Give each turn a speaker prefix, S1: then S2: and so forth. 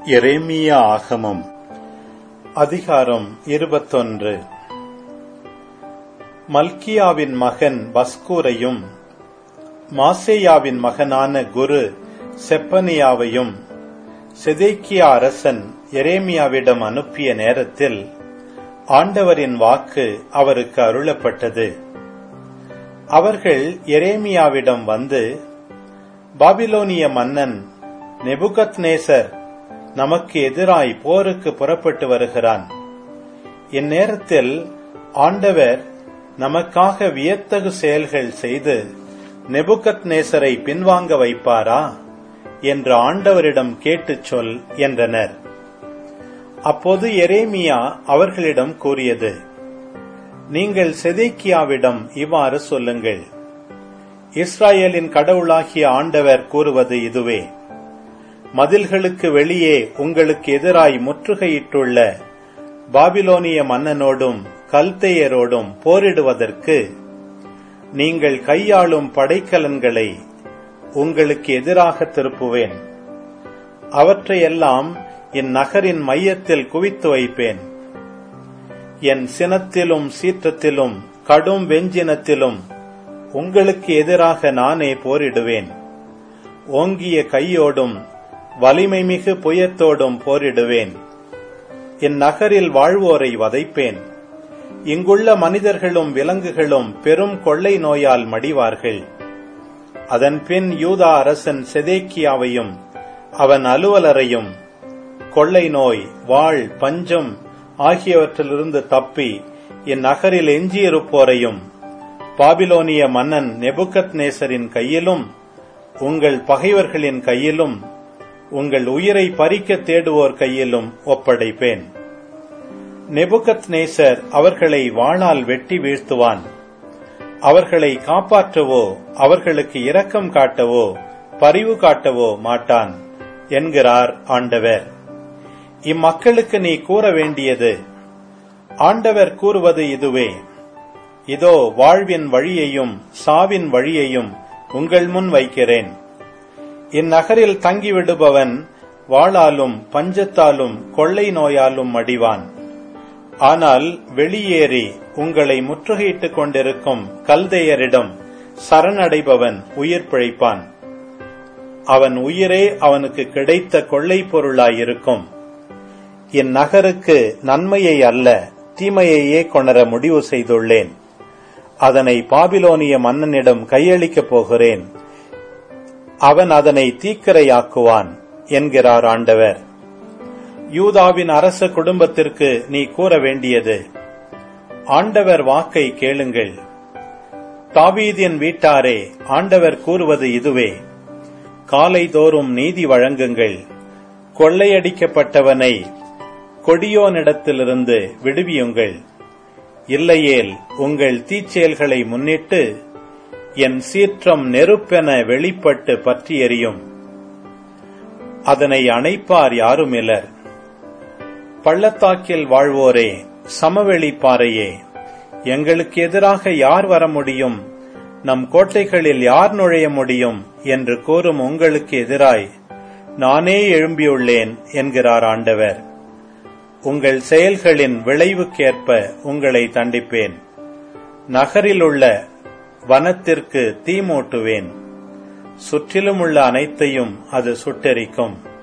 S1: எரேமியா ஆகமம் அதிகாரம் இருபத்தொன்று மல்கியாவின் மகன் பஸ்கூரையும் மாசேயாவின் மகனான குரு செப்பனியாவையும் செதேக்கியா அரசன் எரேமியாவிடம் அனுப்பிய நேரத்தில் ஆண்டவரின் வாக்கு அவருக்கு அருளப்பட்டது அவர்கள் எரேமியாவிடம் வந்து பாபிலோனிய மன்னன் நெபுகத்நேசர் நமக்கு எதிராய் போருக்கு புறப்பட்டு வருகிறான் இந்நேரத்தில் ஆண்டவர் நமக்காக வியத்தகு செயல்கள் செய்து நெபுகத்நேசரை பின்வாங்க வைப்பாரா என்று ஆண்டவரிடம் கேட்டுச் சொல் என்றனர் அப்போது எரேமியா அவர்களிடம் கூறியது நீங்கள் செதேக்கியாவிடம் இவ்வாறு சொல்லுங்கள் இஸ்ராயேலின் கடவுளாகிய ஆண்டவர் கூறுவது இதுவே மதில்களுக்கு வெளியே உங்களுக்கு எதிராய் முற்றுகையிட்டுள்ள பாபிலோனிய மன்னனோடும் கல்தேயரோடும் போரிடுவதற்கு நீங்கள் கையாளும் படைக்கலன்களை உங்களுக்கு எதிராக திருப்புவேன் அவற்றையெல்லாம் என் நகரின் மையத்தில் குவித்து வைப்பேன் என் சினத்திலும் சீற்றத்திலும் கடும் வெஞ்சினத்திலும் உங்களுக்கு எதிராக நானே போரிடுவேன் ஓங்கிய கையோடும் வலிமை மிகு புயத்தோடும் போரிடுவேன் என் நகரில் வாழ்வோரை வதைப்பேன் இங்குள்ள மனிதர்களும் விலங்குகளும் பெரும் கொள்ளை நோயால் மடிவார்கள் அதன்பின் யூதா அரசன் செதேக்கியாவையும் அவன் அலுவலரையும் கொள்ளை நோய் வாழ் பஞ்சம் ஆகியவற்றிலிருந்து தப்பி இந்நகரில் எஞ்சியிருப்போரையும் பாபிலோனிய மன்னன் நெபுகத் நேசரின் கையிலும் உங்கள் பகைவர்களின் கையிலும் உங்கள் உயிரை பறிக்க தேடுவோர் கையிலும் ஒப்படைப்பேன் நெபுகத் நேசர் அவர்களை வாளால் வெட்டி வீழ்த்துவான் அவர்களை காப்பாற்றவோ அவர்களுக்கு இரக்கம் காட்டவோ பரிவு காட்டவோ மாட்டான் என்கிறார் ஆண்டவர் இம்மக்களுக்கு நீ கூற வேண்டியது ஆண்டவர் கூறுவது இதுவே இதோ வாழ்வின் வழியையும் சாவின் வழியையும் உங்கள் முன் வைக்கிறேன் இந்நகரில் தங்கிவிடுபவன் வாளாலும் பஞ்சத்தாலும் கொள்ளை நோயாலும் மடிவான் ஆனால் வெளியேறி உங்களை முற்றுகையிட்டுக் கொண்டிருக்கும் கல்தையரிடம் சரணடைபவன் உயிர் பிழைப்பான் அவன் உயிரே அவனுக்கு கிடைத்த கொள்ளை பொருளாயிருக்கும் இந்நகருக்கு நன்மையை அல்ல தீமையையே கொணர முடிவு செய்துள்ளேன் அதனை பாபிலோனிய மன்னனிடம் கையளிக்கப் போகிறேன் அவன் அதனை தீக்கிரையாக்குவான் என்கிறார் ஆண்டவர் யூதாவின் அரச குடும்பத்திற்கு நீ கூற வேண்டியது ஆண்டவர் வாக்கை கேளுங்கள் தாவீதின் வீட்டாரே ஆண்டவர் கூறுவது இதுவே காலைதோறும் நீதி வழங்குங்கள் கொள்ளையடிக்கப்பட்டவனை கொடியோனிடத்திலிருந்து விடுவியுங்கள் இல்லையேல் உங்கள் தீச்செயல்களை முன்னிட்டு என் சீற்றம் நெருப்பென வெளிப்பட்டு பற்றி எறியும் அதனை அணைப்பார் யாருமிலர் பள்ளத்தாக்கில் வாழ்வோரே சமவெளி பாறையே எங்களுக்கு எதிராக யார் வர முடியும் நம் கோட்டைகளில் யார் நுழைய முடியும் என்று கூறும் உங்களுக்கு எதிராய் நானே எழும்பியுள்ளேன் என்கிறார் ஆண்டவர் உங்கள் செயல்களின் விளைவுக்கேற்ப உங்களை தண்டிப்பேன் நகரிலுள்ள வனத்திற்கு தீ மூட்டுவேன் சுற்றிலும் உள்ள அனைத்தையும் அது சுட்டெரிக்கும்